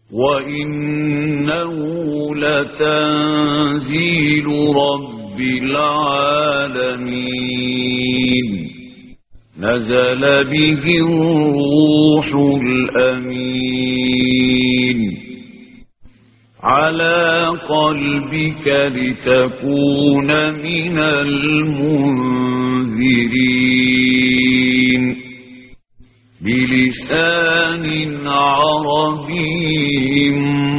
وإنه لتنزيل رب العالمين نزل به الروح الأمين على قلبك لتكون من المنذرين بلسان عربي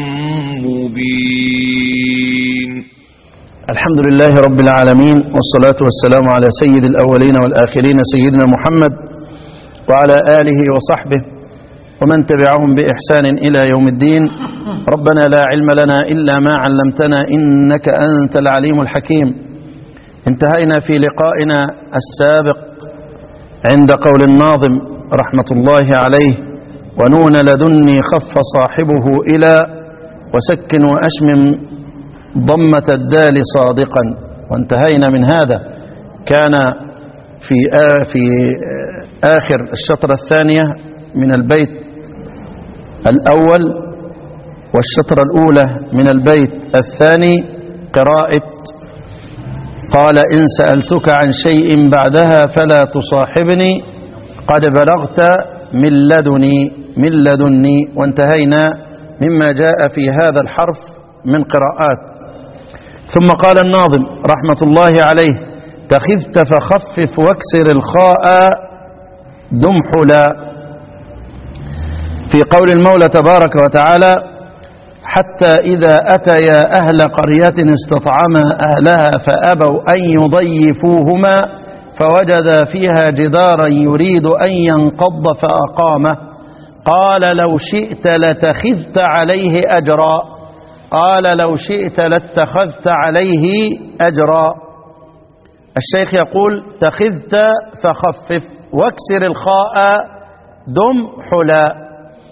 مبين الحمد لله رب العالمين والصلاة والسلام على سيد الأولين والآخرين سيدنا محمد وعلى آله وصحبه ومن تبعهم بإحسان إلى يوم الدين ربنا لا علم لنا إلا ما علمتنا إنك أنت العليم الحكيم انتهينا في لقائنا السابق عند قول الناظم رحمة الله عليه ونون لدني خف صاحبه إلى وسكن وأشمم ضمة الدال صادقا وانتهينا من هذا كان في في آخر الشطرة الثانية من البيت الأول والشطرة الأولى من البيت الثاني قراءة قال إن سألتك عن شيء بعدها فلا تصاحبني قد بلغت من لدني من لدني وانتهينا مما جاء في هذا الحرف من قراءات ثم قال الناظم رحمة الله عليه تخذت فخفف واكسر الخاء دمحلا في قول المولى تبارك وتعالى حتى إذا أتيا أهل قرية استطعما أهلها فأبوا أن يضيفوهما فوجد فيها جدارا يريد أن ينقض فأقامه قال لو شئت لتخذت عليه أجرا قال لو شئت لاتخذت عليه أجرا الشيخ يقول تخذت فخفف واكسر الخاء دم حلا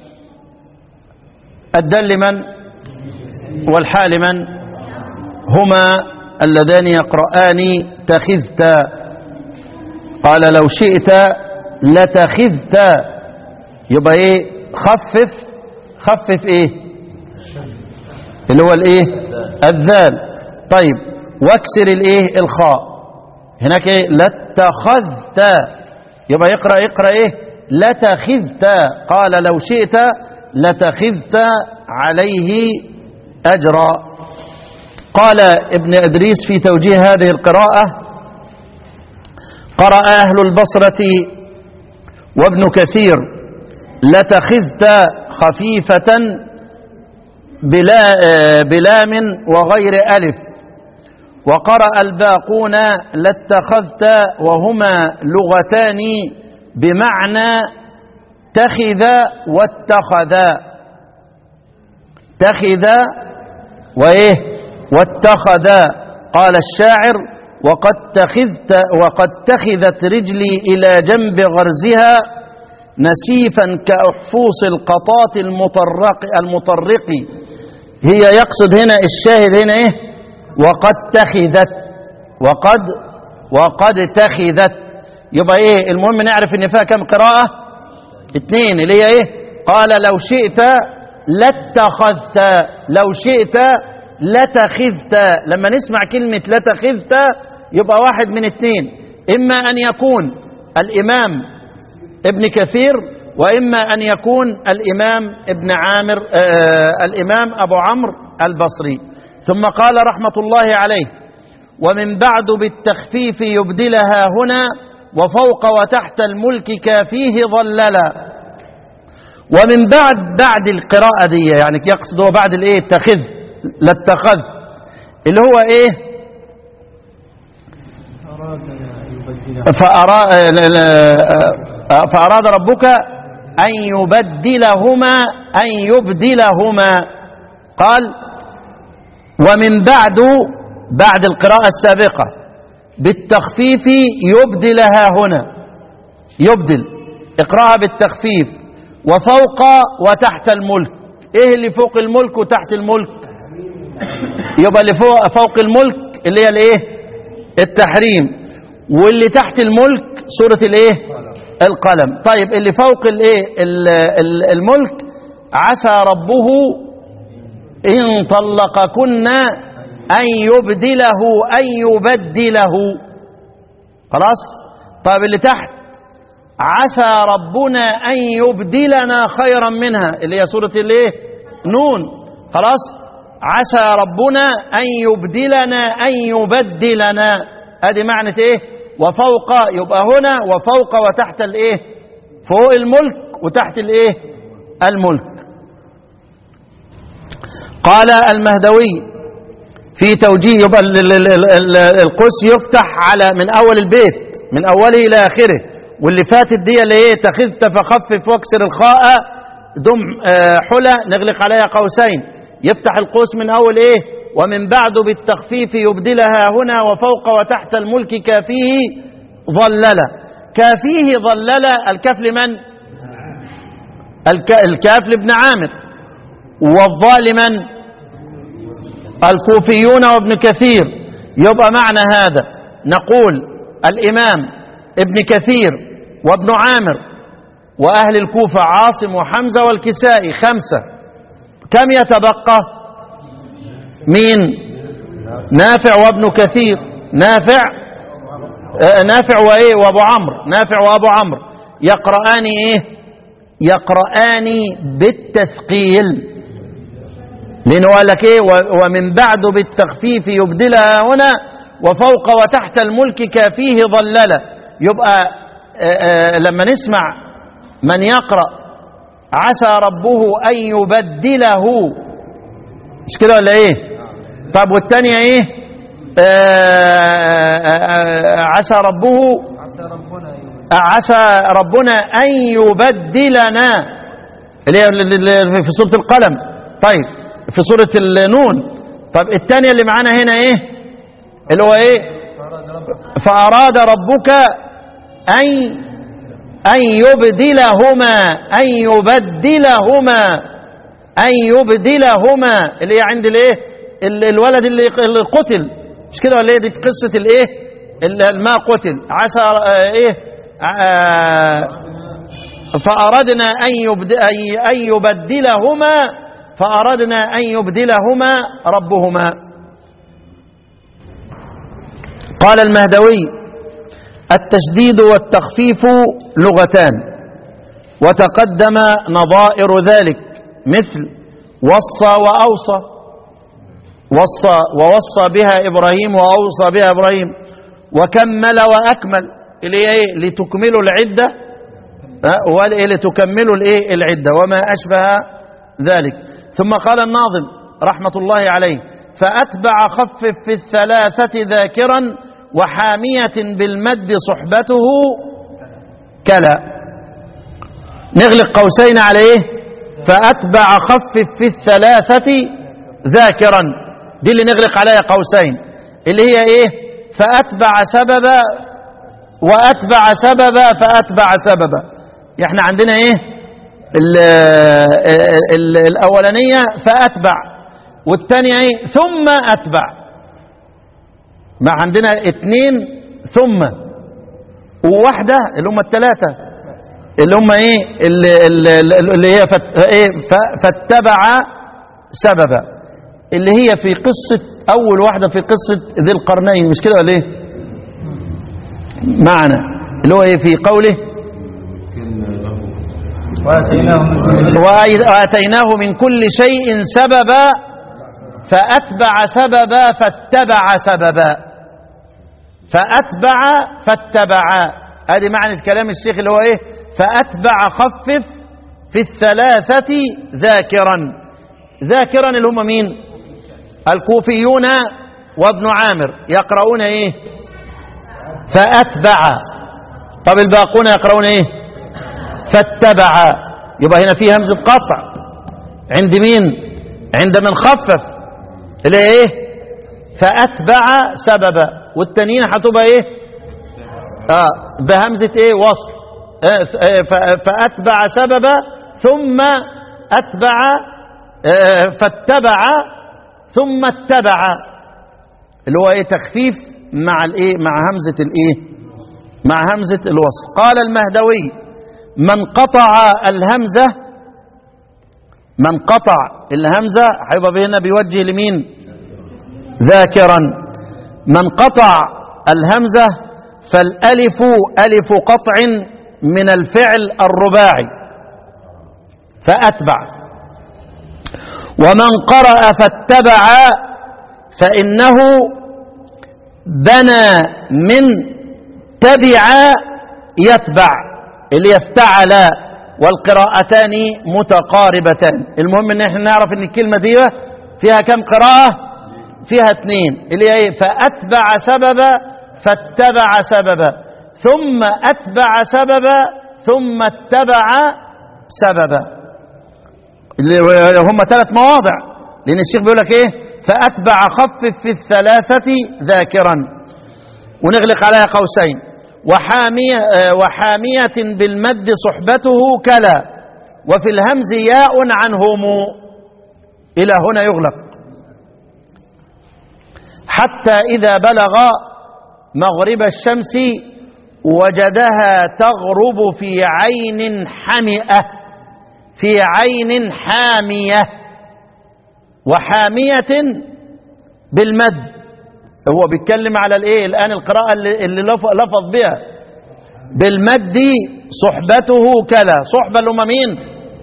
الدل لمن والحال من هما اللذان يقرآن تخذت قال لو شئت لتخذت يبقى ايه خفف خفف ايه اللي هو الايه الذال طيب واكسر الايه الخاء هناك ايه لاتخذت يبقى يقرا يقرا ايه لتخذت قال لو شئت لتخذت عليه اجرا قال ابن ادريس في توجيه هذه القراءه قرأ أهل البصرة وابن كثير لتخذت خفيفة بلا بلام وغير ألف وقرأ الباقون لاتخذت وهما لغتان بمعنى تخذ واتخذ تخذ وإيه واتخذ قال الشاعر وقد تخذت وقد تخذت رجلي إلى جنب غرزها نسيفا كأحفوص القطاط المطرق المطرق هي يقصد هنا الشاهد هنا ايه وقد تخذت وقد وقد تخذت يبقى ايه المهم نعرف ان فيها كم قراءة اتنين اللي هي ايه قال لو شئت لاتخذت لو شئت لتخذت لما نسمع كلمة لتخذت يبقى واحد من اثنين إما أن يكون الإمام ابن كثير وإما أن يكون الإمام ابن عامر آه الإمام أبو عمرو البصري ثم قال رحمة الله عليه ومن بعد بالتخفيف يبدلها هنا وفوق وتحت الملك كافيه ظللا ومن بعد بعد القراءة دي يعني يقصد هو بعد الايه التخذ لاتخذ اللي هو ايه فأراد, فأراد ربك أن يبدلهما أن يبدلهما قال ومن بعد بعد القراءة السابقة بالتخفيف يبدلها هنا يبدل اقرأها بالتخفيف وفوق وتحت الملك ايه اللي فوق الملك وتحت الملك يبقى اللي فوق, فوق الملك اللي هي الايه التحريم واللي تحت الملك سورة الايه القلم طيب اللي فوق الايه الملك عسى ربه إن طلقكن أن يبدله أن يبدله خلاص طيب اللي تحت عسى ربنا أن يبدلنا خيرا منها اللي هي سورة الايه نون خلاص عسى ربنا أن يبدلنا أن يبدلنا ادي معنى ايه وفوق يبقى هنا وفوق وتحت الايه فوق الملك وتحت الايه الملك قال المهدوي في توجيه يبقى ال- ال- ال- ال- القوس يفتح على من اول البيت من اوله الى اخره واللي فاتت دي اللي ايه تخذت فخفف واكسر الخاء دم آه، حلى نغلق عليها قوسين يفتح القوس من اول ايه ومن بعد بالتخفيف يبدلها هنا وفوق وتحت الملك كافيه ظلل كافيه ظلل الكاف لمن الك- الكاف لابن عامر والظالما الكوفيون وابن كثير يبقى معنى هذا نقول الإمام ابن كثير وابن عامر وأهل الكوفة عاصم وحمزة والكسائي خمسة كم يتبقى مين نافع وابن كثير نافع آه، نافع وإيه وأبو عمرو نافع وأبو عمرو يقرآن إيه يقرآن بالتثقيل لأنه قال لك إيه و- ومن بعد بالتخفيف يبدلها هنا وفوق وتحت الملك كافيه ظللة يبقى آه، آه، لما نسمع من يقرأ عسى ربه أن يبدله مش كده ولا إيه طب والتانية إيه آه، آه، آه، عسى ربه عسى ربنا أن يبدلنا اللي هي اللي في سورة القلم طيب في سورة النون طب الثانية اللي معانا هنا ايه اللي هو ايه فأراد ربك أن أن يبدلهما أن يبدلهما أن يبدلهما اللي هي عند الايه ال- الولد اللي اللي قتل مش كده ولا ايه دي في قصة الايه ال- ما قتل عسى آه، ايه آه، فأردنا أن, يبد... أن- أن يبدلهما فأردنا أن يبدلهما ربهما قال المهدوي التشديد والتخفيف لغتان وتقدم نظائر ذلك مثل وصى وأوصى وصى ووصى بها إبراهيم وأوصى بها إبراهيم وكمل وأكمل اللي هي إيه لتكملوا العدة ها، ولا- لتكملوا الايه العده وما اشبه ذلك ثم قال الناظم رحمه الله عليه فاتبع خفف في الثلاثه ذاكرا وحاميه بالمد صحبته كلا نغلق قوسين على ايه فاتبع خفف في الثلاثه ذاكرا دي اللي نغلق عليها قوسين اللي هي ايه فاتبع سببا واتبع سببا فاتبع سببا احنا عندنا ايه ال ال الاولانيه فاتبع والثانيه ايه ثم اتبع ما عندنا اثنين ثم وواحده اللي هم الثلاثه اللي هم ايه اللي, اللي, اللي هي فت ايه ف- فاتبع سببا اللي هي في قصه اول واحده في قصه ذي القرنين مش كده ولا ايه معنى اللي هو ايه في قوله وآتيناه من كل شيء سببا فأتبع سببا فاتبع سببا فأتبع فاتبع هذه معنى كلام الشيخ اللي هو ايه فأتبع خفف في الثلاثة ذاكرا ذاكرا اللي هم مين الكوفيون وابن عامر يقرؤون ايه فأتبع طب الباقون يقرؤون ايه فاتبع يبقى هنا في همزة قطع عند مين عند من خفف اللي هي ايه فأتبع سببا والتانيين هتبقى ايه اه بهمزة ايه وصل آه آه، ف- فأتبع سببا ثم أتبع آه، فاتبع ثم اتبع اللي هو ايه تخفيف مع الايه مع همزة الايه مع همزة الوصل قال المهدوي من قطع الهمزة من قطع الهمزة هيبقى هنا بيوجه لمين ذاكرا من قطع الهمزة فالألف ألف قطع من الفعل الرباعي فأتبع ومن قرأ فاتبع فإنه بنى من تبع يتبع اللي يفتعل والقراءتان متقاربتان المهم ان احنا نعرف ان الكلمة دي فيها كم قراءة فيها اثنين اللي هي ايه فأتبع سببا فاتبع سببا ثم أتبع سببا ثم اتبع سببا اللي هم ثلاث مواضع لأن الشيخ بيقول لك إيه فأتبع خفف في الثلاثة ذاكرا ونغلق عليها قوسين وحامية, آه، وحامية بالمد صحبته كلا وفي الهمز ياء عنهم إلى هنا يغلق حتى إذا بلغ مغرب الشمس وجدها تغرب في عين حمئة في عين حامية وحامية بالمد هو بيتكلم على الايه الان القراءة اللي اللي لف- لفظ بها بالمد صحبته كلا صحبة اللي هم مين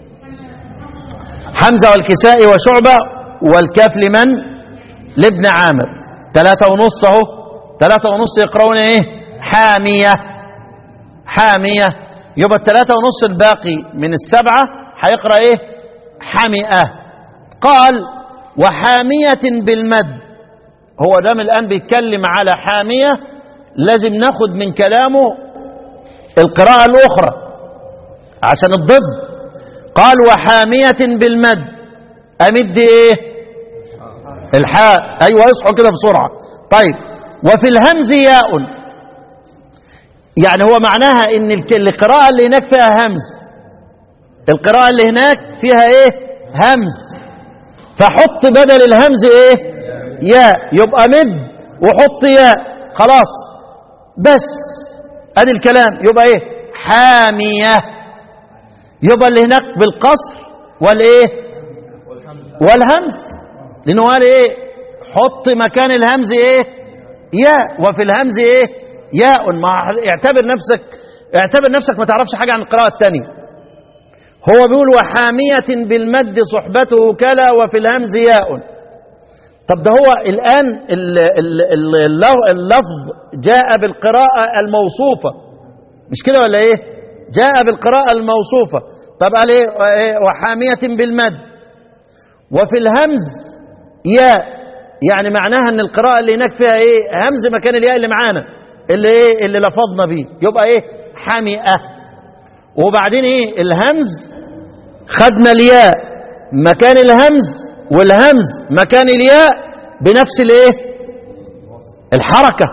حمزة والكساء وشعبة والكاف لمن لابن عامر ثلاثة ونص اهو ثلاثة ونص يقرؤون ايه حامية حامية يبقى الثلاثة ونص الباقي من السبعة هيقرأ ايه حمئة قال وحامية بالمد هو دام الآن بيتكلم على حامية لازم ناخد من كلامه القراءة الأخرى عشان الضد قال وحامية بالمد أمد إيه الحاء أيوة اصحوا كده بسرعة طيب وفي الهمز ياء يعني هو معناها ان الك- القراءة اللي هناك فيها همز القراءة اللي هناك فيها ايه همز فحط بدل الهمز ايه ياء يبقى مد وحط ياء خلاص بس ادي الكلام يبقى ايه حامية يبقى اللي هناك بالقصر والايه والهمز لانه قال ايه حط مكان الهمز ايه ياء وفي الهمز ايه ياء ما اعتبر نفسك اعتبر نفسك ما تعرفش حاجة عن القراءة الثانية هو بيقول وحامية بالمد صحبته كلا وفي الهمز ياء طب ده هو الآن ال- ال- ال- الل- اللفظ جاء بالقراءة الموصوفة مش كده ولا ايه جاء بالقراءة الموصوفة طب قال ايه إيه؟ وحامية بالمد وفي الهمز ياء يعني معناها ان القراءة اللي هناك فيها ايه همز مكان الياء اللي معانا اللي ايه اللي لفظنا بيه يبقى ايه حمئة وبعدين ايه الهمز خدنا الياء مكان الهمز والهمز مكان الياء بنفس الايه الحركة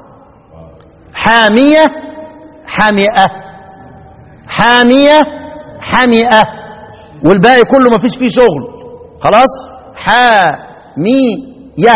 حامية حمئة حامية حمئة والباقي كله ما فيش فيه شغل خلاص حامية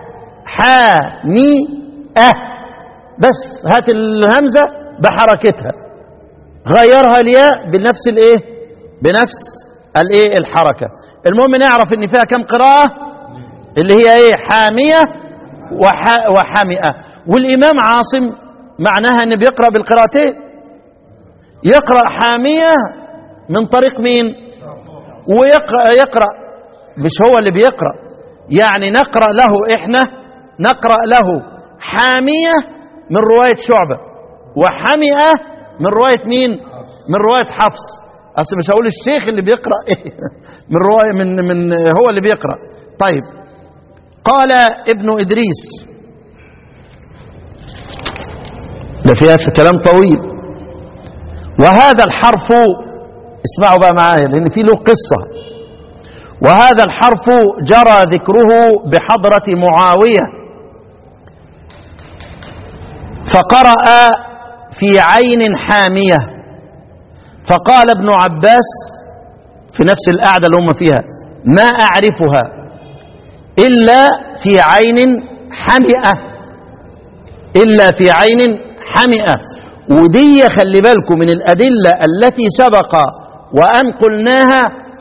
حامئة بس هات الهمزة بحركتها غيرها الياء بنفس الايه بنفس الايه الحركة المهم نعرف ان فيها كم قراءة اللي هي ايه حامية وح وحامئة والامام عاصم معناها ان بيقرأ بالقراءتين يقرأ حامية من طريق مين ويقرأ يقرأ مش هو اللي بيقرأ يعني نقرأ له احنا نقرأ له حامية من رواية شعبة وحمئة من رواية مين من رواية حفص اصل مش هقول الشيخ اللي بيقرأ ايه من رواية من من هو اللي بيقرأ طيب قال ابن ادريس ده فيها كلام طويل وهذا الحرف اسمعوا بقى معايا لان في له قصه وهذا الحرف جرى ذكره بحضرة معاوية فقرأ في عين حامية فقال ابن عباس في نفس القعدة اللي هم فيها ما أعرفها إلا في عين حمئة إلا في عين حمئة ودي خلي بالكم من الأدلة التي سبق وأن قلناها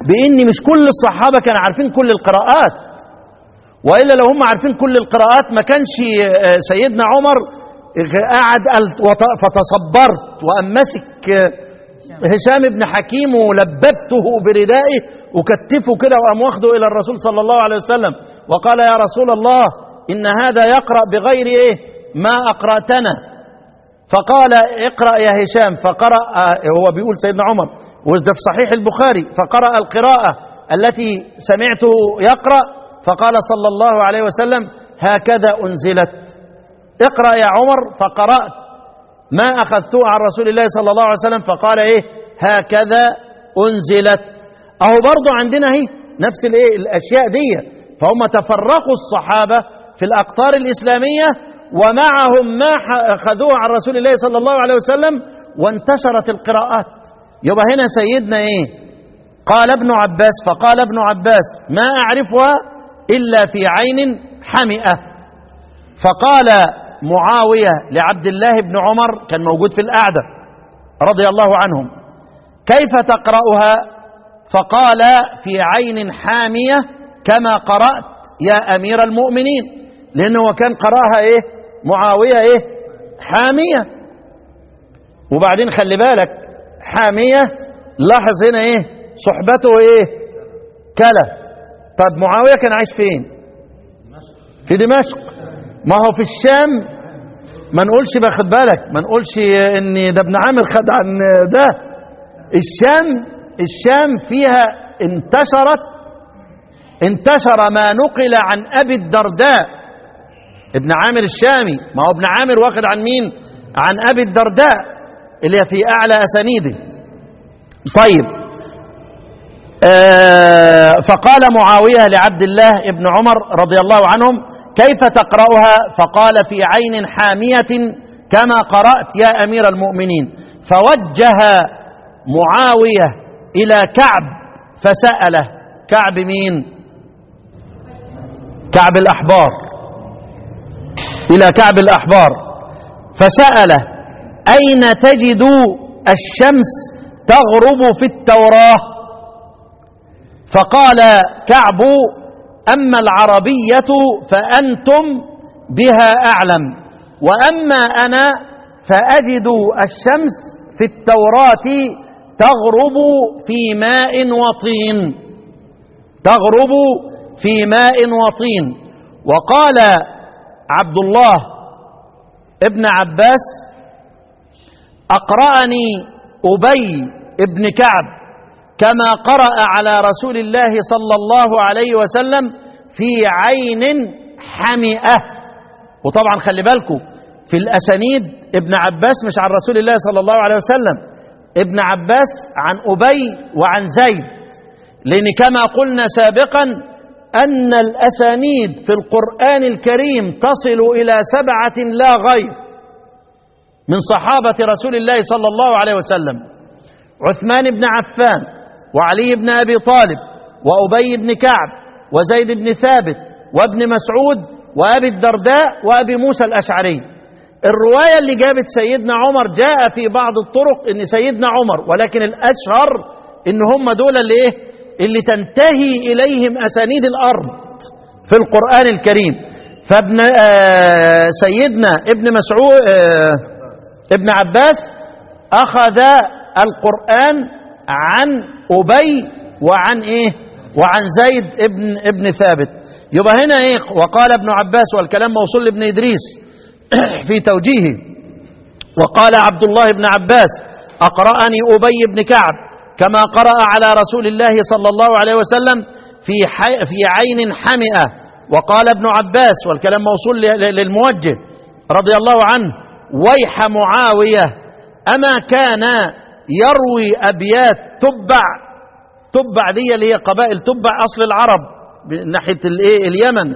بان مش كل الصحابه كانوا عارفين كل القراءات والا لو هم عارفين كل القراءات ما كانش آه، سيدنا عمر قعد قال وط- فتصبرت وأن مسك آه، هشام بن حكيم ولببته بردائه وكتفه كده وقام واخده الى الرسول صلى الله عليه وسلم وقال يا رسول الله ان هذا يقرا بغير ايه ما اقراتنا فقال اقرا يا هشام فقرا آه، هو بيقول سيدنا عمر وده في صحيح البخاري فقرا القراءه التي سمعته يقرا فقال صلى الله عليه وسلم هكذا انزلت اقرا يا عمر فقرات ما اخذته عن رسول الله صلى الله عليه وسلم فقال ايه هكذا انزلت اهو برضو عندنا اهي نفس الايه الاشياء دي فهم تفرقوا الصحابه في الاقطار الاسلاميه ومعهم ما ح- اخذوه عن رسول الله صلى الله عليه وسلم وانتشرت القراءات يبقى هنا سيدنا ايه قال ابن عباس فقال ابن عباس ما اعرفها الا في عين حمئه فقال معاوية لعبد الله بن عمر كان موجود في القعدة رضي الله عنهم كيف تقرأها فقال في عين حامية كما قرأت يا أمير المؤمنين لأنه كان قرأها إيه معاوية إيه حامية وبعدين خلي بالك حامية لاحظ هنا إيه صحبته إيه كلا طب معاوية كان عايش فين في دمشق ما هو في الشام ما نقولش باخد بالك ما نقولش ان ده ابن عامر خد عن ده الشام الشام فيها انتشرت انتشر ما نقل عن ابي الدرداء ابن عامر الشامي ما هو ابن عامر واخد عن مين عن ابي الدرداء اللي هي في اعلى اسانيده طيب آه فقال معاويه لعبد الله ابن عمر رضي الله عنهم كيف تقرأها فقال في عين حامية كما قرأت يا أمير المؤمنين فوجه معاوية إلى كعب فسأله كعب مين كعب الأحبار إلى كعب الأحبار فسأله أين تجد الشمس تغرب في التوراة فقال كعب أما العربية فأنتم بها أعلم وأما أنا فأجد الشمس في التوراة تغرب في ماء وطين تغرب في ماء وطين وقال عبد الله ابن عباس أقرأني أبي ابن كعب كما قرأ على رسول الله صلى الله عليه وسلم في عين حمئة وطبعا خلي بالكم في الأسانيد ابن عباس مش عن رسول الله صلى الله عليه وسلم ابن عباس عن أبي وعن زيد لأن كما قلنا سابقا أن الأسانيد في القرآن الكريم تصل إلى سبعة لا غير من صحابة رسول الله صلى الله عليه وسلم عثمان بن عفان وعلي بن ابي طالب وابي بن كعب وزيد بن ثابت وابن مسعود وابي الدرداء وابي موسى الاشعري الروايه اللي جابت سيدنا عمر جاء في بعض الطرق ان سيدنا عمر ولكن الاشهر ان هم دول اللي ايه اللي تنتهي اليهم اسانيد الارض في القران الكريم فابن آه سيدنا ابن مسعود آه ابن عباس اخذ القران عن أبي وعن إيه وعن زيد ابن ابن ثابت يبقى هنا إيه وقال ابن عباس والكلام موصول لابن إدريس في توجيهه وقال عبد الله بن عباس أقرأني أبي بن كعب كما قرأ على رسول الله صلى الله عليه وسلم في حي في عين حمئة وقال ابن عباس والكلام موصول للموجه رضي الله عنه ويح معاوية أما كان يروي أبيات تبع تبع دي اللي هي قبائل تبع أصل العرب ناحية الايه اليمن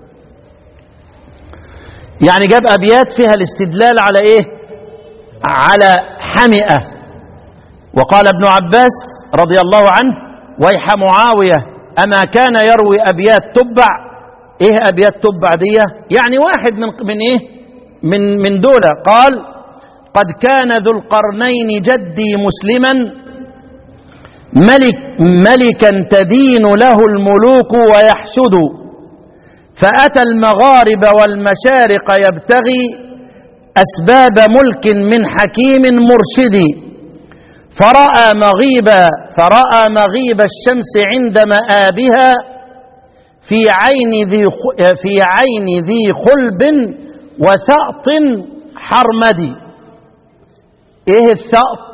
يعني جاب أبيات فيها الاستدلال على إيه على حمئة وقال ابن عباس رضي الله عنه ويح معاوية أما كان يروي أبيات تبع إيه أبيات تبع دي يعني واحد من من إيه من من دولة قال قد كان ذو القرنين جدي مسلما ملك ملكا تدين له الملوك ويحشد فأتى المغارب والمشارق يبتغي أسباب ملك من حكيم مرشد فرأى مغيب فرأى مغيب الشمس عند مآبها في عين ذي خ- في عين ذي خلب وثأط حرمدي ايه الثأط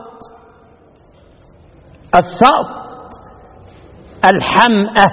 الثأط الحمأة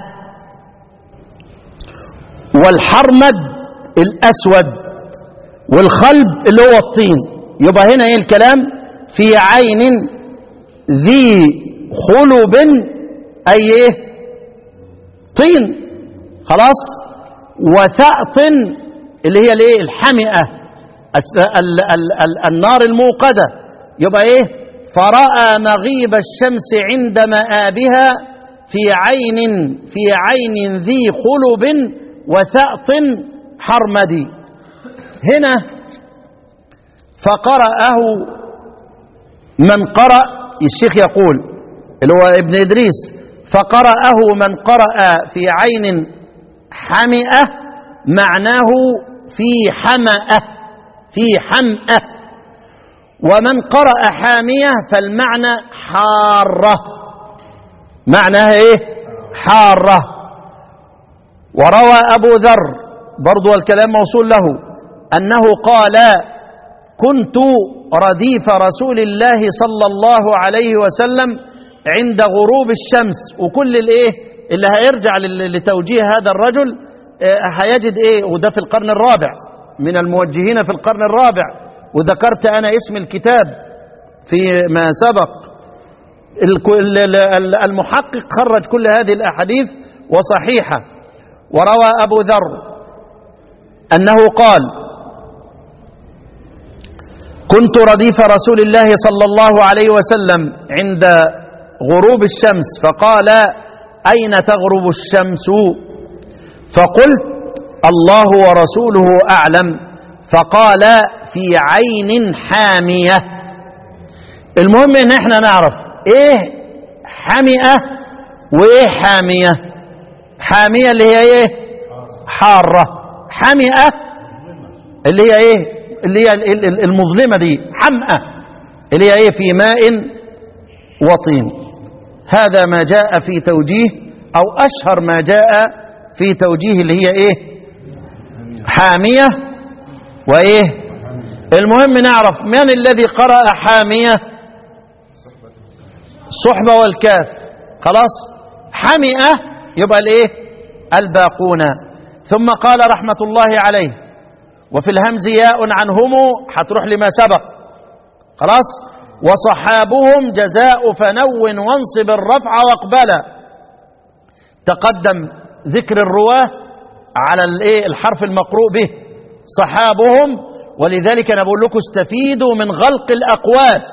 والحرمد الأسود والخلب اللي هو الطين يبقى هنا ايه الكلام في عين ذي خلب أي ايه طين خلاص وثأط اللي هي الايه الحمئة ال- ال- ال- ال- النار الموقدة يبقى ايه فرأى مغيب الشمس عند مآبها في عين في عين ذي خلب وثأط حرمدي هنا فقرأه من قرأ الشيخ يقول اللي هو ابن إدريس فقرأه من قرأ في عين حمئة معناه في حمأة في حمأة ومن قرأ حامية فالمعنى حارة معناها ايه حارة وروى أبو ذر برضو الكلام موصول له أنه قال كنت رديف رسول الله صلى الله عليه وسلم عند غروب الشمس وكل الايه اللي هيرجع لل- لتوجيه هذا الرجل آه، هيجد ايه وده في القرن الرابع من الموجهين في القرن الرابع وذكرت انا اسم الكتاب في ما سبق الك- ال- ال- ال- المحقق خرج كل هذه الاحاديث وصحيحه وروى ابو ذر انه قال كنت رديف رسول الله صلى الله عليه وسلم عند غروب الشمس فقال اين تغرب الشمس فقلت الله ورسوله اعلم فقال في عين حاميه المهم ان احنا نعرف ايه حمئه وايه حاميه حاميه اللي هي ايه حاره حمئه اللي هي ايه اللي هي ال- ال- المظلمه دي حمأة اللي هي ايه في ماء وطين هذا ما جاء في توجيه او اشهر ما جاء في توجيه اللي هي ايه حاميه وايه المهم نعرف من الذي قرأ حاميه الصحبة والكاف خلاص حمئة يبقى الايه الباقون ثم قال رحمة الله عليه وفي الهمز ياء عنهم هتروح لما سبق خلاص وصحابهم جزاء فنو وانصب الرفع واقبلا تقدم ذكر الرواه على الايه الحرف المقروء به صحابهم ولذلك انا بقول لكم استفيدوا من غلق الاقواس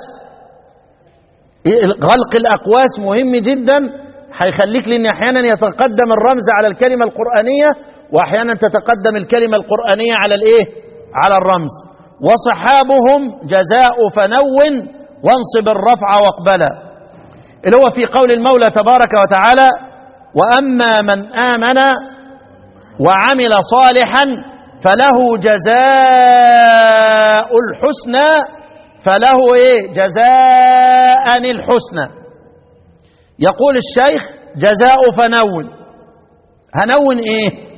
غلق الأقواس مهم جدا هيخليك لأن أحيانا يتقدم الرمز على الكلمة القرآنية وأحيانا تتقدم الكلمة القرآنية على الإيه؟ على الرمز وصحابهم جزاء فنو وانصب الرفع واقبلا اللي هو في قول المولى تبارك وتعالى وأما من آمن وعمل صالحا فله جزاء الحسنى فله ايه جزاء الحسنى يقول الشيخ جزاء فنون هنون ايه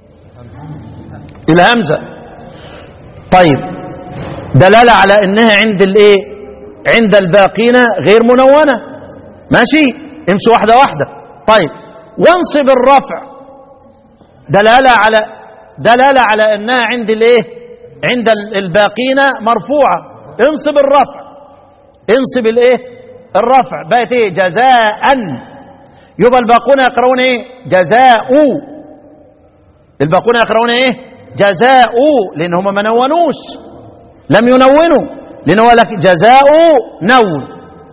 الهمزة طيب دلالة على انها عند الايه عند الباقين غير منونة ماشي امشي واحدة واحدة طيب وانصب الرفع دلالة على دلالة على انها عند الايه عند الباقين مرفوعة انصب الرفع انصب الايه الرفع بقت ايه جزاء يبقى الباقون يقرؤون ايه جزاء الباقون يقرؤون ايه جزاء لان هم ما نونوش لم ينونوا لان هو لك جزاء نون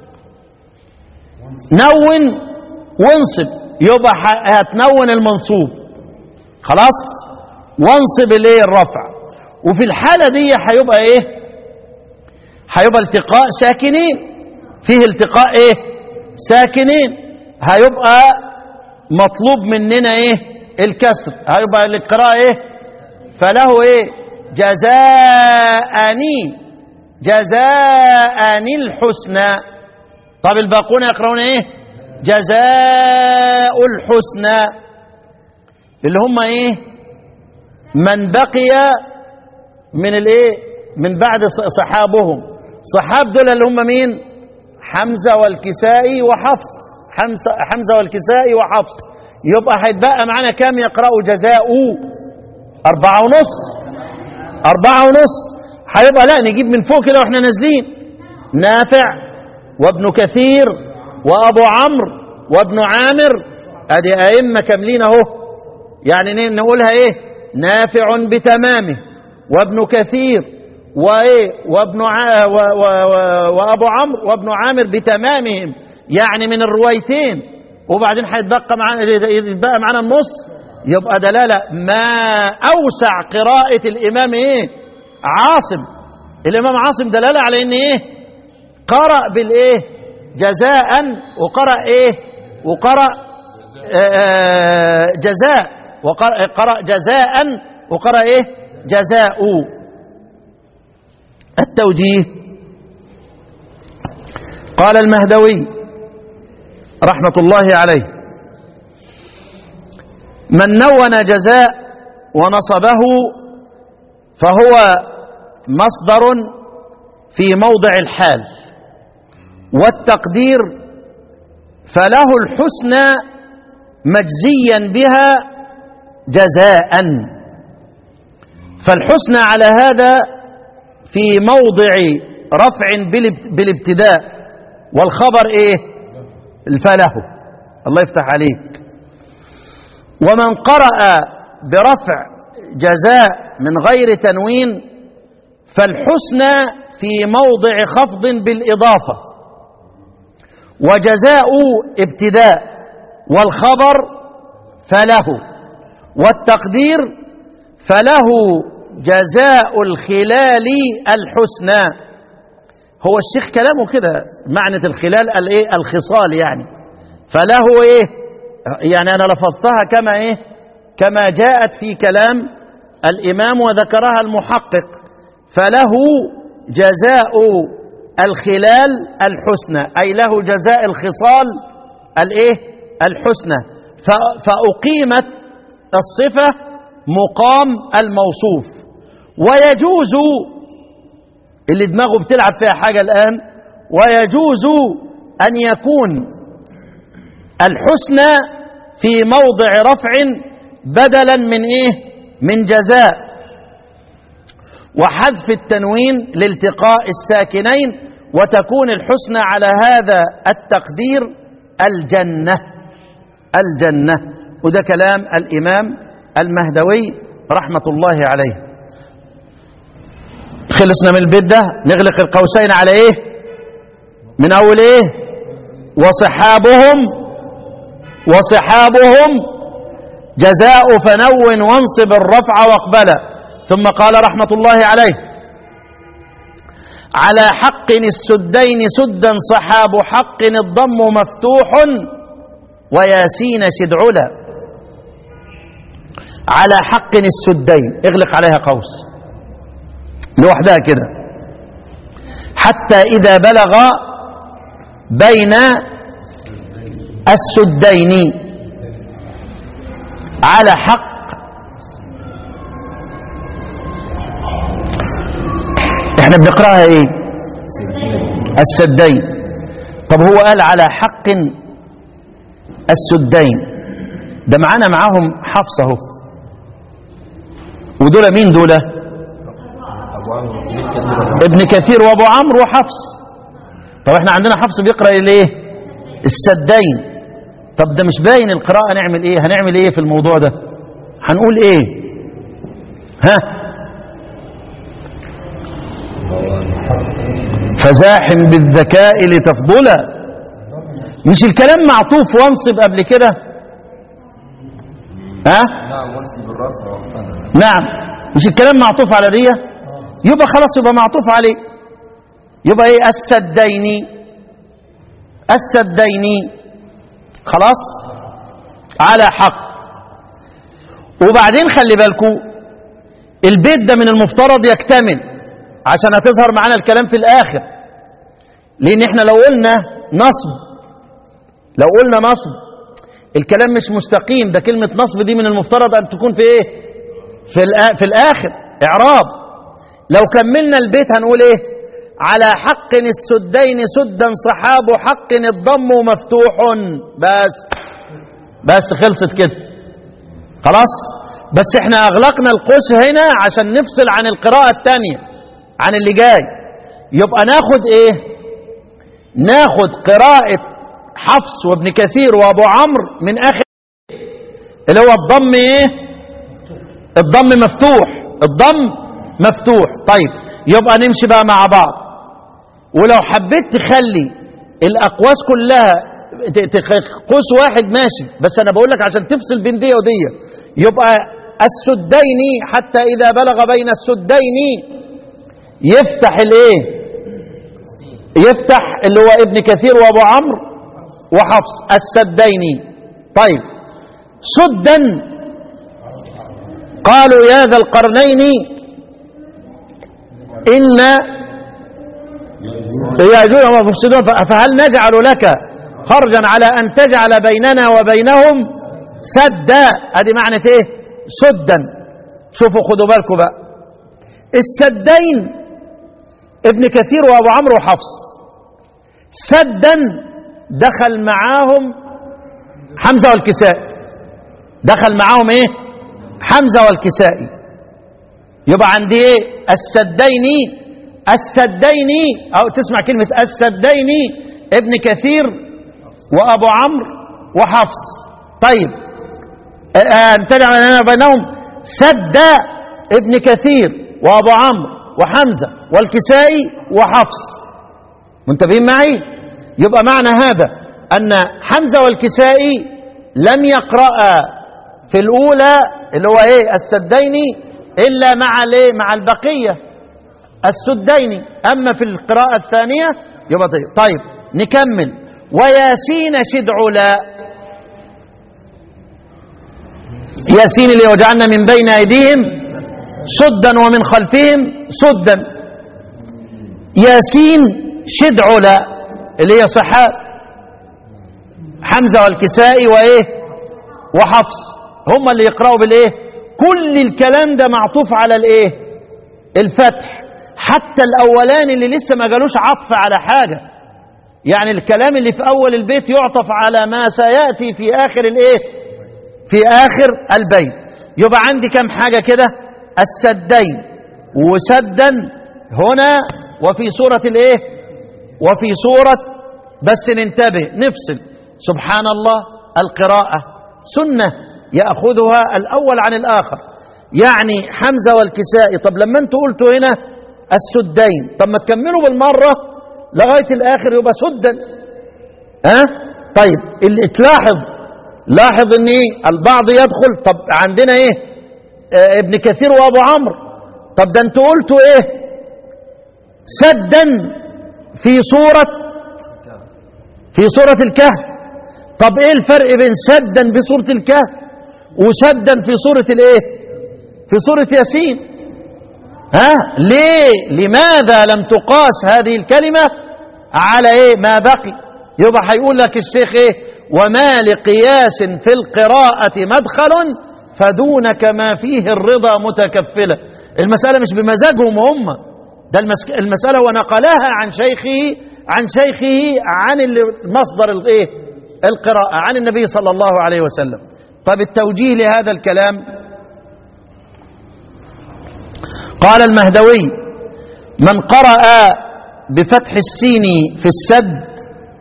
نون وانصب يبقى هتنون المنصوب خلاص وانصب الايه الرفع وفي الحاله دي هيبقى ايه هيبقى التقاء ساكنين فيه التقاء ايه ساكنين هيبقى مطلوب مننا ايه الكسر هيبقى القراءة ايه فله ايه جزاءني جزاءني الحسنى طب الباقون يقرؤون ايه جزاء الحسنى اللي هم ايه من بقي من الايه من بعد صحابهم صحاب دول اللي هم مين حمزة والكسائي وحفص حمزة, حمزة والكسائي وحفص يبقى هيتبقى معانا كام يقرأوا جزاء أربعة ونص أربعة ونص هيبقى لا نجيب من فوق كده واحنا نازلين نافع وابن كثير وأبو عمرو وابن عامر ادي أئمة كاملين اهو يعني نقولها ايه نافع بتمامه وابن كثير وايه وابن ع... و... و... و... وابو عمرو وابن عامر بتمامهم يعني من الروايتين وبعدين هيتبقى معانا يتبقى معانا النص يبقى دلاله ما اوسع قراءه الامام ايه عاصم الامام عاصم دلاله على ان ايه قرأ بالايه جزاء وقرأ ايه وقرأ آه جزاء وقرأ جزاء وقرأ ايه جزاء التوجيه قال المهدوي رحمة الله عليه من نون جزاء ونصبه فهو مصدر في موضع الحال والتقدير فله الحسنى مجزيا بها جزاء فالحسنى على هذا في موضع رفع بالابتداء والخبر ايه الفله الله يفتح عليك ومن قرأ برفع جزاء من غير تنوين فالحسنى في موضع خفض بالإضافة وجزاء ابتداء والخبر فله والتقدير فله جزاء الخلال الحسنى هو الشيخ كلامه كده معنى الخلال الايه الخصال يعني فله ايه يعني انا لفظتها كما ايه كما جاءت في كلام الامام وذكرها المحقق فله جزاء الخلال الحسنى اي له جزاء الخصال الايه الحسنى فاقيمت الصفه مقام الموصوف ويجوز اللي دماغه بتلعب فيها حاجة الآن ويجوز أن يكون الحسنى في موضع رفع بدلا من إيه من جزاء وحذف التنوين لالتقاء الساكنين وتكون الحسنى على هذا التقدير الجنة الجنة وده كلام الإمام المهدوي رحمة الله عليه خلصنا من البيت ده نغلق القوسين على ايه من اول ايه وصحابهم وصحابهم جزاء فنون وانصب الرفع واقبلا ثم قال رحمة الله عليه على حق السدين سدا صحاب حق الضم مفتوح وياسين شدعلا على حق السدين اغلق عليها قوس لوحدها كده حتى إذا بلغ بين السدين على حق احنا بنقراها ايه السدين طب هو قال على حق السدين ده معانا معاهم حفص اهو ودول مين دول ابن كثير وابو عمرو وحفص طب احنا عندنا حفص بيقرا الايه السدين طب ده مش باين القراءه نعمل ايه هنعمل ايه في الموضوع ده هنقول ايه ها فزاحم بالذكاء لتفضلا مش الكلام معطوف وانصب قبل كده ها نعم وانصب الرفع نعم مش الكلام معطوف على دي يبقى خلاص يبقى معطوف عليه يبقى ايه السدين السدين خلاص على حق وبعدين خلي بالكم البيت ده من المفترض يكتمل عشان هتظهر معانا الكلام في الاخر لان احنا لو قلنا نصب لو قلنا نصب الكلام مش مستقيم ده كلمة نصب دي من المفترض ان تكون في ايه في, الآ- في الاخر اعراب لو كملنا البيت هنقول ايه على حق السدين سدا صحاب حق الضم مفتوح بس بس خلصت كده خلاص بس احنا اغلقنا القوس هنا عشان نفصل عن القراءة التانية عن اللي جاي يبقى ناخد ايه ناخد قراءة حفص وابن كثير وابو عمرو من اخر اللي هو الضم ايه الضم مفتوح الضم مفتوح طيب يبقى نمشي بقى مع بعض ولو حبيت تخلي الاقواس كلها ت- ت- قوس واحد ماشي بس انا بقول لك عشان تفصل بين دي ودي يبقى السدين حتى اذا بلغ بين السدين يفتح الايه يفتح اللي هو ابن كثير وابو عمرو وحفص السدين طيب سدا قالوا يا ذا القرنين إن يأجوج ومفسدون فهل نجعل لك خرجا على أن تجعل بيننا وبينهم سدا ادي معنى ايه سدا شوفوا خدوا بالكم بقى السدين ابن كثير وابو عمرو وحفص سدا دخل معاهم حمزه والكسائي دخل معاهم ايه حمزه والكسائي يبقى عندي ايه السدين السدين او تسمع كلمه السدين ابن كثير وابو عمرو وحفص طيب امتنع لنا بينهم سد ابن كثير وابو عمرو وحمزه والكسائي وحفص منتبهين معي يبقى معنى هذا ان حمزه والكسائي لم يقرأ في الاولى اللي هو ايه السدين الا مع الايه مع البقيه السدين اما في القراءه الثانيه يبقى طيب, طيب نكمل وياسين شدعلا ياسين اللي وجعلنا من بين ايديهم سدا ومن خلفهم سدا ياسين شدعلا اللي هي صحاب حمزه والكسائي وايه وحفص هم اللي يقراوا بالايه كل الكلام ده معطوف على الايه الفتح حتى الاولاني اللي لسه ما جالوش عطف على حاجه يعني الكلام اللي في اول البيت يعطف على ما سياتي في اخر الايه في اخر البيت يبقى عندي كم حاجه كده السدين وسدا هنا وفي سوره الايه وفي سوره بس ننتبه نفصل سبحان الله القراءه سنه ياخذها الاول عن الاخر يعني حمزه والكسائي طب لما انتوا قلتوا هنا السدين طب ما تكملوا بالمره لغايه الاخر يبقى سدا ها طيب اللي تلاحظ لاحظ ان ايه البعض يدخل طب عندنا ايه آه ابن كثير وابو عمرو طب ده انتوا قلتوا ايه سدا في سورة في سورة الكهف طب ايه الفرق بين سدا في سورة الكهف وسدا في سورة الايه في سورة ياسين ها ليه لماذا لم تقاس هذه الكلمة على ايه ما بقي يبقى هيقول لك الشيخ ايه وما لقياس في القراءة مدخل فدونك ما فيه الرضا متكفلة المسألة مش بمزاجهم هم ده المسك... المسألة ونقلها عن شيخه عن شيخه عن مصدر الايه القراءة عن النبي صلى الله عليه وسلم طب التوجيه لهذا الكلام قال المهدوي من قرأ بفتح السين في السد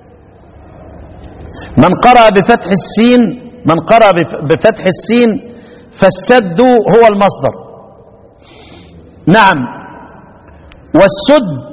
من قرأ بفتح السين من قرأ بفتح السين فالسد هو المصدر نعم والسد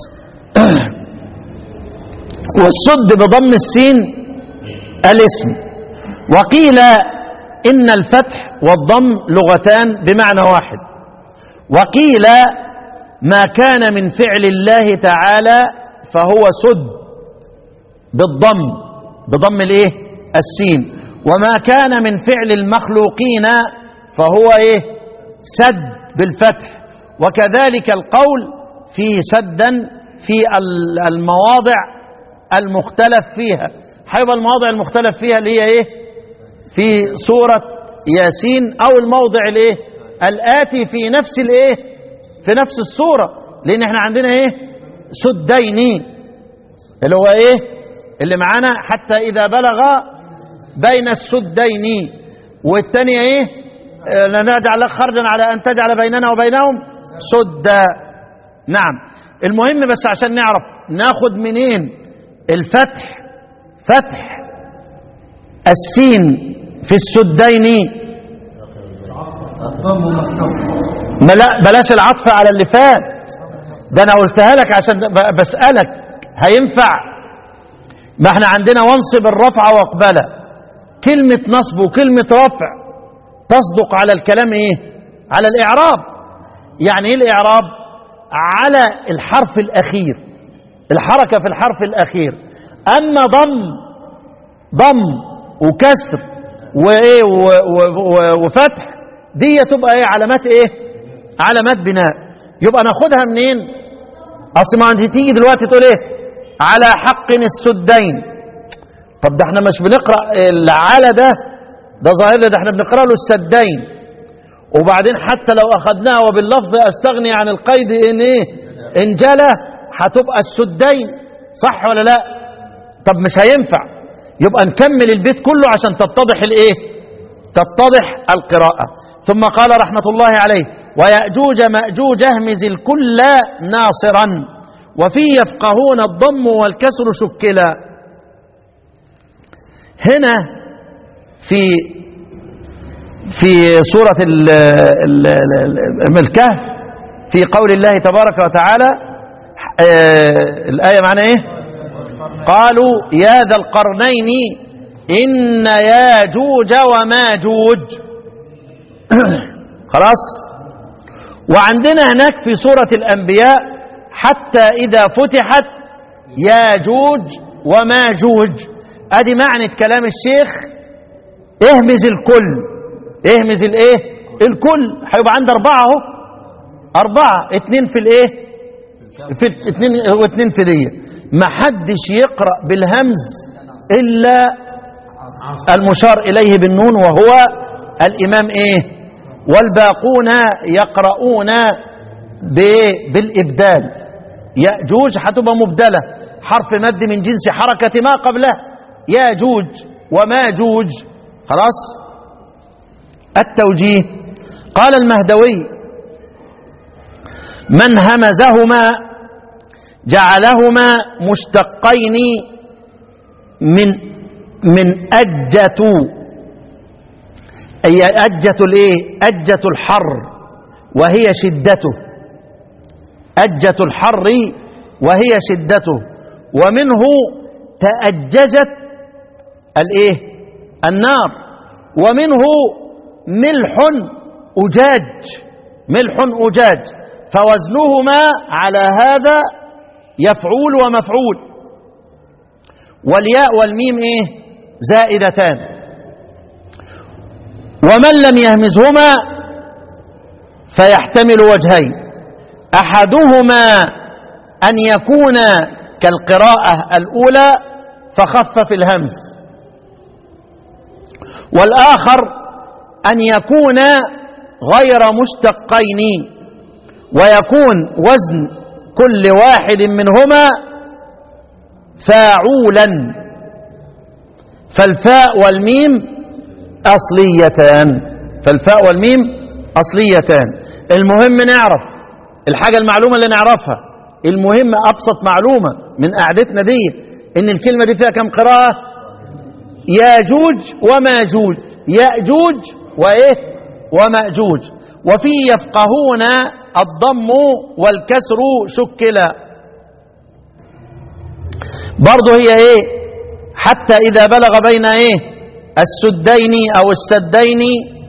والسد بضم السين الاسم وقيل إن الفتح والضم لغتان بمعنى واحد وقيل ما كان من فعل الله تعالى فهو سد بالضم بضم الايه السين وما كان من فعل المخلوقين فهو ايه سد بالفتح وكذلك القول فيه سدا في ال- المواضع المختلف فيها هيبقى المواضع المختلف فيها اللي هي ايه في سورة ياسين او الموضع الايه الاتي في نفس الايه في نفس السورة لان احنا عندنا ايه سدين اللي هو ايه اللي معانا حتى اذا بلغ بين السدين والثانية ايه آه، لنجعل لك خرجا على ان تجعل بيننا وبينهم سدا نعم المهم بس عشان نعرف ناخد منين الفتح فتح السين في السدين ما لا بلاش العطف على اللي فات ده انا قلتها لك عشان ب- بسألك هينفع ما احنا عندنا وانصب الرفع واقبله كلمة نصب وكلمة رفع تصدق على الكلام ايه على الاعراب يعني ايه الاعراب على الحرف الاخير الحركة في الحرف الاخير اما ضم ضم وكسر وايه و- و- و- وفتح دي تبقى ايه علامات ايه علامات بناء يبقى ناخدها منين اصل ما انت تيجي دلوقتي تقول ايه على حق السدين طب ده احنا مش بنقرا العلى ده ده ظاهر ده احنا بنقرا له السدين وبعدين حتى لو اخذناها وباللفظ استغني عن القيد ان ايه ان جلى هتبقى السدين صح ولا لا طب مش هينفع يبقى نكمل البيت كله عشان تتضح الايه تتضح القراءة ثم قال رحمة الله عليه ويأجوج مأجوج اهمز الكل ناصرا وفي يفقهون الضم والكسر شكلا هنا في في سورة ال- ال- ال- الكهف في قول الله تبارك وتعالى آه، الآية معنى ايه قالوا يا ذا القرنين إن ياجوج وماجوج خلاص وعندنا هناك في سورة الأنبياء حتى إذا فتحت ياجوج وماجوج أدي معنى كلام الشيخ اهمز الكل اهمز الايه الكل هيبقى عند أربعة اهو أربعة اتنين في الايه في اتنين واتنين في دي ما حدش يقرأ بالهمز إلا المشار إليه بالنون وهو الإمام إيه والباقون يقرؤون بإيه؟ بالإبدال يأجوج هتبقى مبدلة حرف مد من جنس حركة ما قبله ياجوج وماجوج خلاص التوجيه قال المهدوي من همزهما جعلهما مشتقين من من أجة أي أجة الإيه؟ أجة الحر وهي شدته أجة الحر وهي شدته ومنه تأججت الإيه؟ النار ومنه ملح أجاج ملح أجاج فوزنهما على هذا يفعول ومفعول والياء والميم ايه زائدتان ومن لم يهمزهما فيحتمل وجهين احدهما ان يكون كالقراءه الاولى فخفف الهمز والاخر ان يكون غير مشتقين ويكون وزن كل واحد منهما فاعولا فالفاء والميم أصليتان فالفاء والميم أصليتان المهم نعرف الحاجة المعلومة اللي نعرفها المهم أبسط معلومة من قعدتنا دي إن الكلمة دي فيها كم قراءة ياجوج وماجوج يأجوج وإيه ومأجوج وفي يفقهون الضم والكسر شكلا برضه هي ايه حتى اذا بلغ بين ايه السدين او السدين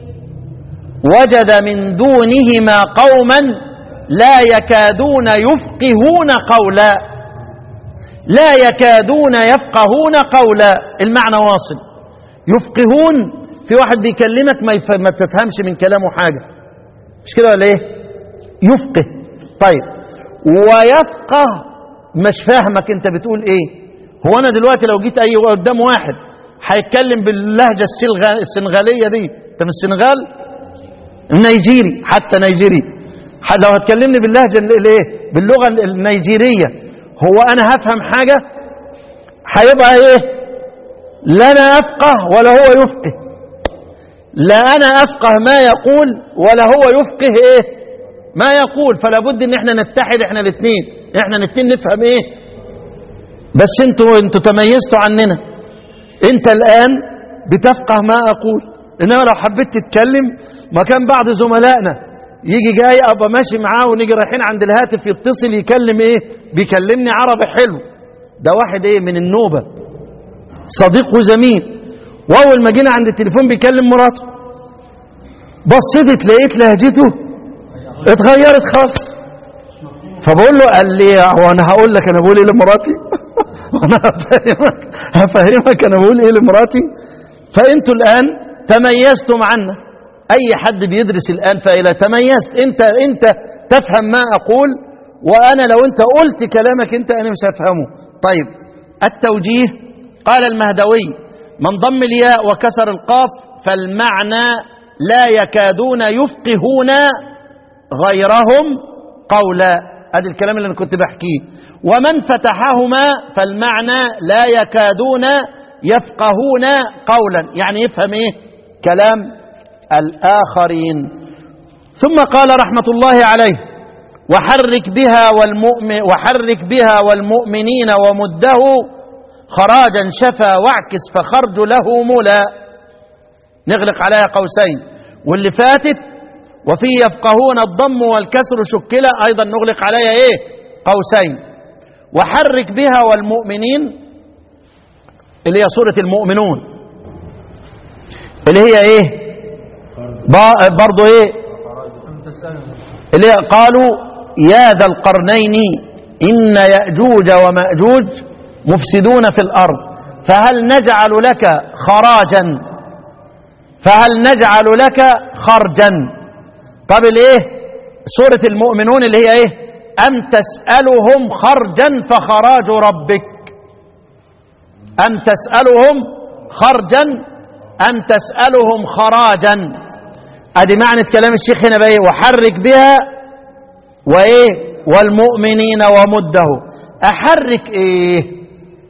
وجد من دونهما قوما لا يكادون يفقهون قولا لا يكادون يفقهون قولا المعنى واصل يفقهون في واحد بيكلمك ما, يف... ما تفهمش من كلامه حاجة مش كده ولا ايه يفقه طيب ويفقه مش فاهمك انت بتقول ايه هو انا دلوقتي لو جيت اي قدام واحد هيتكلم باللهجة السلغ... السنغالية دي انت من السنغال النيجيري حتى نيجيري ح- لو هتكلمني باللهجة ال- الايه باللغة النيجيرية هو انا هفهم حاجة هيبقى ايه لا انا افقه ولا هو يفقه لا انا افقه ما يقول ولا هو يفقه ايه ما يقول فلا بد ان احنا نتحد احنا الاثنين احنا الاثنين نفهم ايه بس انتوا انتوا تميزتوا عننا انت الان بتفقه ما اقول انما لو حبيت تتكلم ما كان بعض زملائنا يجي جاي ابقى ماشي معاه ونيجي رايحين عند الهاتف يتصل يكلم ايه بيكلمني عربي حلو ده واحد ايه من النوبه صديق وزميل واول ما جينا عند التليفون بيكلم مراته بصيت لقيت لهجته اتغيرت خالص فبقول له قال لي هو انا هقول لك انا بقول ايه لمراتي وانا هفهمك هفهمك انا بقول ايه لمراتي فانتوا الان تميزتم عنا اي حد بيدرس الان فإلى تميزت انت انت تفهم ما اقول وانا لو انت قلت كلامك انت انا مش هفهمه طيب التوجيه قال المهدوي من ضم الياء وكسر القاف فالمعنى لا يكادون يفقهون غيرهم قولا ادي الكلام اللي انا كنت بحكيه ومن فتحهما فالمعنى لا يكادون يفقهون قولا يعني يفهم ايه كلام الاخرين ثم قال رحمه الله عليه وحرك بها والمؤمن وحرك بها والمؤمنين ومده خراجا شفا واعكس فخرج له ملا نغلق عليها قوسين واللي فاتت وفي يفقهون الضم والكسر شكلة أيضا نغلق عليها إيه قوسين وحرك بها والمؤمنين اللي هي سورة المؤمنون اللي هي إيه با- برضو إيه اللي هي قالوا يا ذا القرنين إن يأجوج ومأجوج مفسدون في الأرض فهل نجعل لك خراجا فهل نجعل لك خرجا طب الايه سورة المؤمنون اللي هي ايه أم تسألهم خرجا فخراج ربك أم تسألهم خرجا أم تسألهم خراجا ادي معنى كلام الشيخ هنا بقى ايه وحرك بها وايه والمؤمنين ومده احرك ايه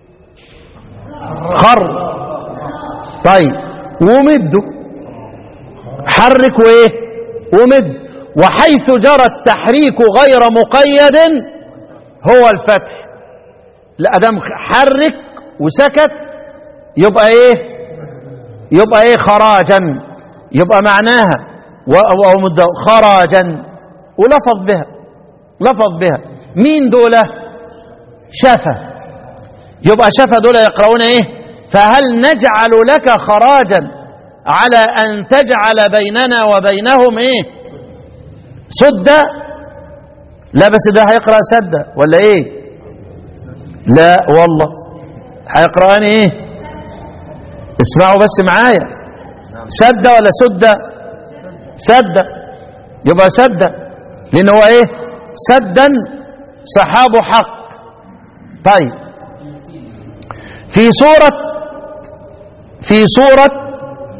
خر طيب ومده حرك وايه ومد وحيث جرى التحريك غير مقيد هو الفتح لا ادام حرك وسكت يبقى ايه يبقى ايه خراجا يبقى معناها و- ومد خراجا ولفظ بها لفظ بها مين دول شفا يبقى شفا دول يقرؤون ايه فهل نجعل لك خراجا على ان تجعل بيننا وبينهم ايه سدا لا بس ده هيقرا سدا ولا ايه لا والله هيقرأني ايه اسمعوا بس معايا سدة ولا سدة سدة يبقى سدة لان هو ايه سدا سحاب حق طيب في سورة في سورة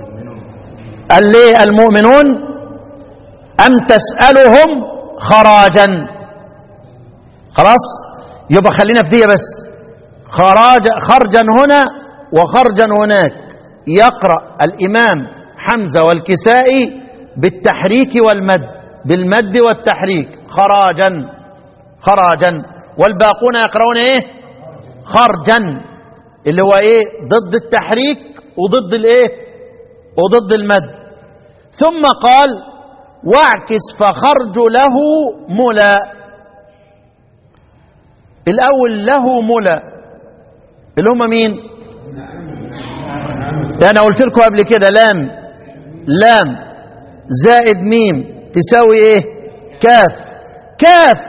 اللي المؤمنون أم تسألهم خراجا خلاص يبقى خلينا في دي بس خراج خرجا هنا وخرجا هناك يقرأ الإمام حمزة والكسائي بالتحريك والمد بالمد والتحريك خراجا خراجا والباقون يقرؤون ايه خرجا اللي هو ايه ضد التحريك وضد الايه وضد المد ثم قال واعكس فخرج له ملا الاول له ملا اللي هم مين ده انا قلت لكم قبل كده لام لام زائد ميم تساوي ايه كاف كاف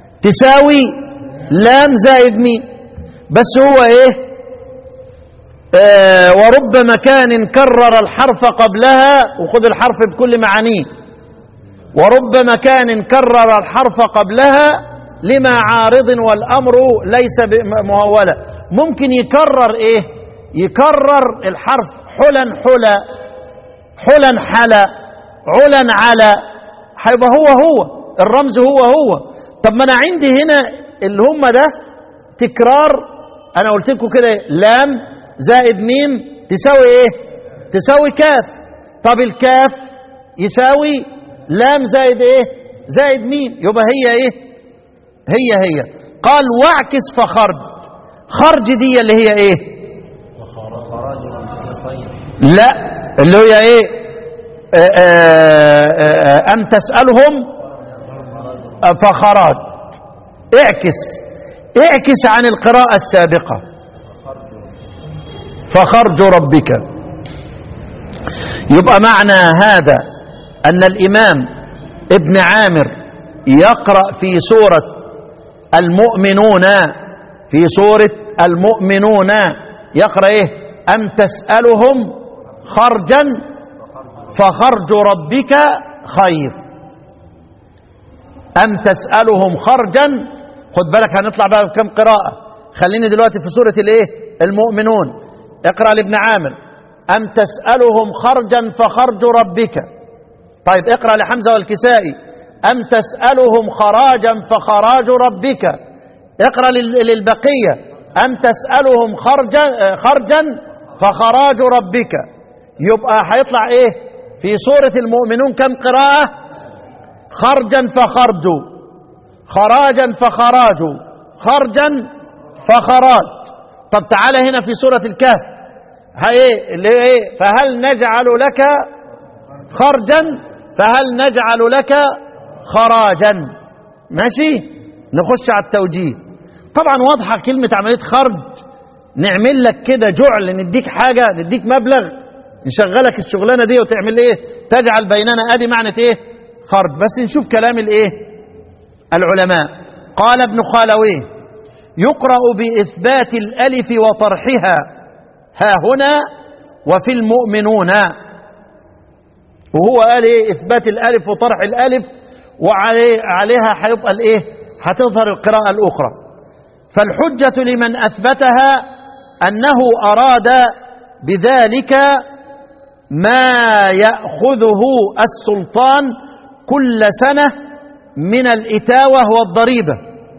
تساوي لام زائد ميم بس هو ايه آه ورب مكان كرر الحرف قبلها وخذ الحرف بكل معانيه ورب مكان كرر الحرف قبلها لما عارض والأمر ليس ب- مهولا ممكن يكرر إيه يكرر الحرف حلا حلا حلا حلا علا على هيبقى هو هو الرمز هو هو طب ما انا عندي هنا اللي هم ده تكرار انا قلت لكم كده لام زائد ميم تساوي ايه تساوي كاف طب الكاف يساوي لام زائد ايه زائد ميم يبقى هي ايه هي هي قال واعكس فخرج خرج دي اللي هي ايه لا اللي هي ايه آه، آه، آه، أم تسألهم فخراج اعكس اعكس عن القراءة السابقة فخرج ربك يبقى معنى هذا أن الإمام ابن عامر يقرأ في سورة المؤمنون في سورة المؤمنون يقرأ إيه أم تسألهم خرجا فخرج ربك خير أم تسألهم خرجا خد بالك هنطلع بقى بكم قراءة خليني دلوقتي في سورة الايه المؤمنون اقرأ لابن عامر أم تسألهم خرجا فخرج ربك طيب اقرأ لحمزة والكسائي أم تسألهم خراجا فخراج ربك اقرأ لل- للبقية أم تسألهم خرجا خرجا فخراج ربك يبقى هيطلع ايه في سورة المؤمنون كم قراءة خرجا فخرجوا خراجا فخراجوا خرجا فخراج طب تعالى هنا في سورة الكهف هاي اللي هي ايه فهل نجعل لك خرجا فهل نجعل لك خراجا ماشي نخش على التوجيه طبعا واضحة كلمة عملية خرج نعمل لك كده جعل نديك حاجة نديك مبلغ نشغلك الشغلانة دي وتعمل ايه تجعل بيننا ادي معنى ايه خرج بس نشوف كلام الايه العلماء قال ابن خالويه يقرأ بإثبات الألف وطرحها ها هنا وفي المؤمنون وهو قال ايه إثبات الألف وطرح الألف وعليه عليها هيبقى الايه هتظهر القراءة الأخرى فالحجة لمن أثبتها أنه أراد بذلك ما يأخذه السلطان كل سنة من الإتاوة والضريبة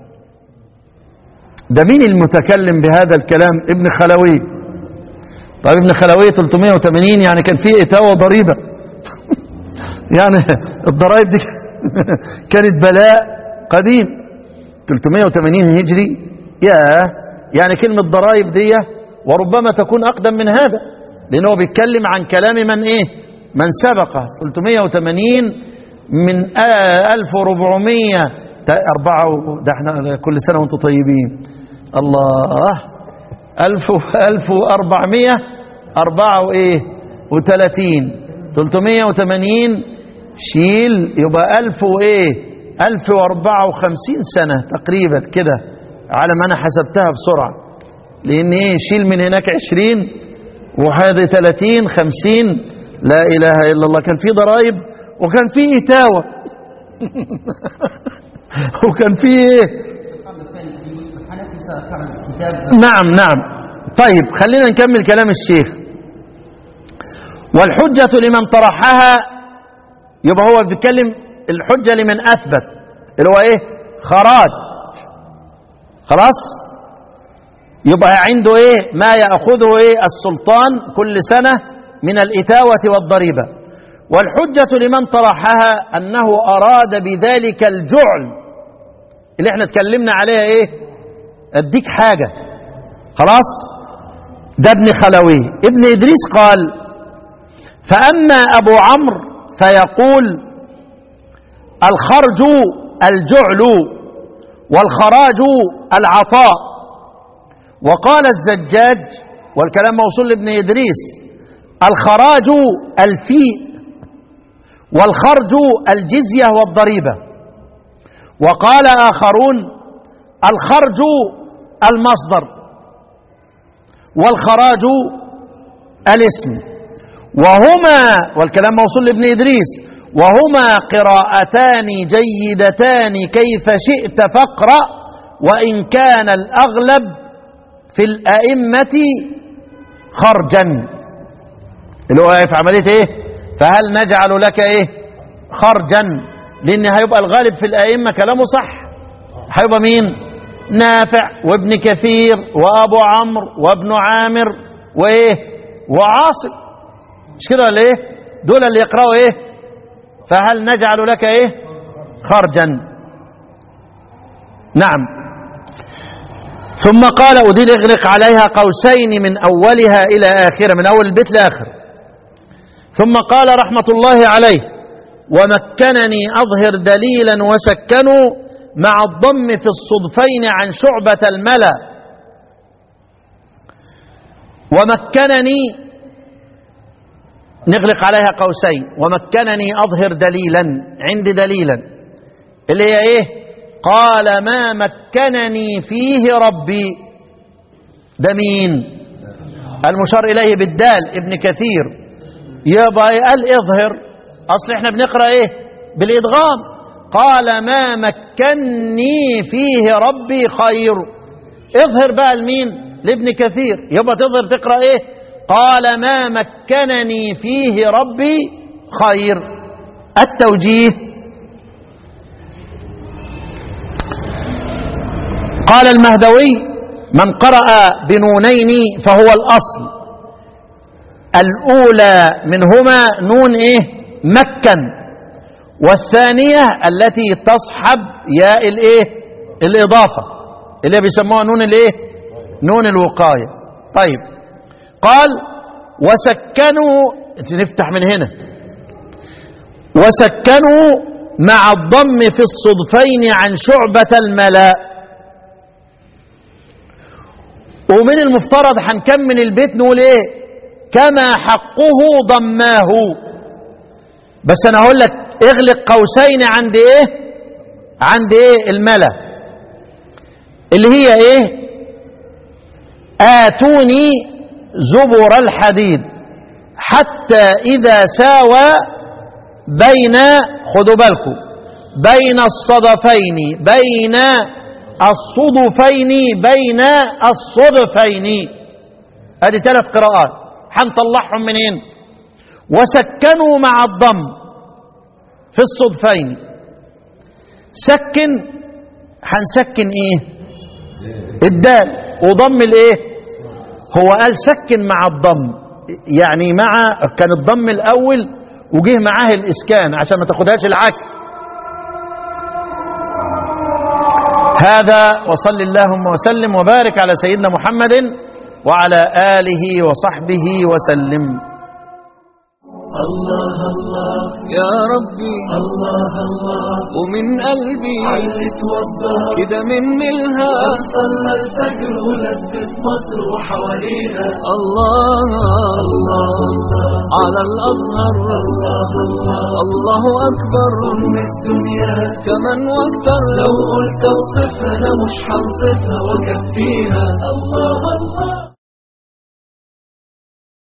ده مين المتكلم بهذا الكلام ابن خلوي طيب ابن خلوي 380 يعني كان فيه إتاوة وضريبة يعني الضرائب دي كانت بلاء قديم 380 هجري يا يعني كلمة ضرائب دي وربما تكون أقدم من هذا لأنه بيتكلم عن كلام من إيه من سبقه 380 من آه 1400 أربعة ده احنا كل سنة وانتم طيبين الله ألف ألف وأربعمية أربعة وإيه وثلاثين تلتمية وثمانين شيل يبقى ألف وإيه ألف وأربعة وخمسين سنة تقريبا كده على ما أنا حسبتها بسرعة لأن إيه شيل من هناك عشرين وهذه ثلاثين خمسين لا إله إلا الله كان في ضرائب وكان في إتاوة وكان في إيه نعم نعم طيب خلينا نكمل كلام الشيخ والحجة لمن طرحها يبقى هو بيتكلم الحجة لمن أثبت اللي هو إيه خراج خلاص يبقى عنده إيه ما يأخذه إيه السلطان كل سنة من الإتاوة والضريبة والحجة لمن طرحها أنه أراد بذلك الجعل اللي احنا اتكلمنا عليها إيه اديك حاجة خلاص ده ابن خلوي ابن إدريس قال فأما أبو عمرو فيقول الخرج الجعل والخراج العطاء وقال الزجاج والكلام موصول لابن إدريس الخراج الفيء والخرج الجزية والضريبة وقال آخرون الخرج المصدر والخراج الاسم وهما والكلام موصول لابن إدريس وهما قراءتان جيدتان كيف شئت فاقرأ وإن كان الأغلب في الأئمة خرجا اللي هو إيه في عملية إيه فهل نجعل لك إيه خرجا لأن هيبقى الغالب في الأئمة كلامه صح هيبقى مين نافع وابن كثير وأبو عمرو وابن عامر وإيه وعاصم مش كده ولا إيه دول اللي يقرأوا إيه فهل نجعل لك إيه خرجا نعم ثم قال أدير اغلق عليها قوسين من أولها إلى آخرة من أول البيت لآخر ثم قال رحمة الله عليه ومكنني أظهر دليلا وسكنوا مع الضم في الصدفين عن شعبة الملا ومكنني نغلق عليها قوسين ومكنني أظهر دليلا عندي دليلا اللي هي إيه قال ما مكنني فيه ربي ده مين المشار إليه بالدال ابن كثير يبقى قال اظهر أصل احنا بنقرأ ايه بالإدغام قال ما مكني فيه ربي خير اظهر بقى لمين لابن كثير يبقى تظهر تقرأ ايه قال ما مكنني فيه ربي خير التوجيه قال المهدوي من قرأ بنونين فهو الأصل الأولى منهما نون إيه مكن والثانية التي تصحب ياء الإيه الإضافة اللي بيسموها نون الإيه نون الوقاية طيب قال وسكنوا نفتح من هنا وسكنوا مع الضم في الصدفين عن شعبة الملاء ومن المفترض هنكمل البيت نقول ايه كما حقه ضماه بس انا هقول لك اغلق قوسين عند ايه عند ايه الملا اللي هي ايه اتوني زبر الحديد حتى اذا ساوى بين خدوا بالكم بين الصدفين بين الصدفين بين الصدفين ادي ثلاث قراءات هنطلعهم منين وسكنوا مع الضم في الصدفين سكن هنسكن ايه الدال وضم الايه هو قال سكن مع الضم يعني مع كان الضم الاول وجه معاه الاسكان عشان ما تاخدهاش العكس هذا وصل اللهم وسلم وبارك على سيدنا محمد وعلى آله وصحبه وسلم الله الله يا ربي الله الله ومن قلبي علت وضح كده من ملها صلى الفجر ولفت مصر وحواليها الله الله الله على الأزهر الله الله الله أكبر أم الدنيا كمن واكتر لو قلت اوصفها انا مش هنصفها وكفيها الله الله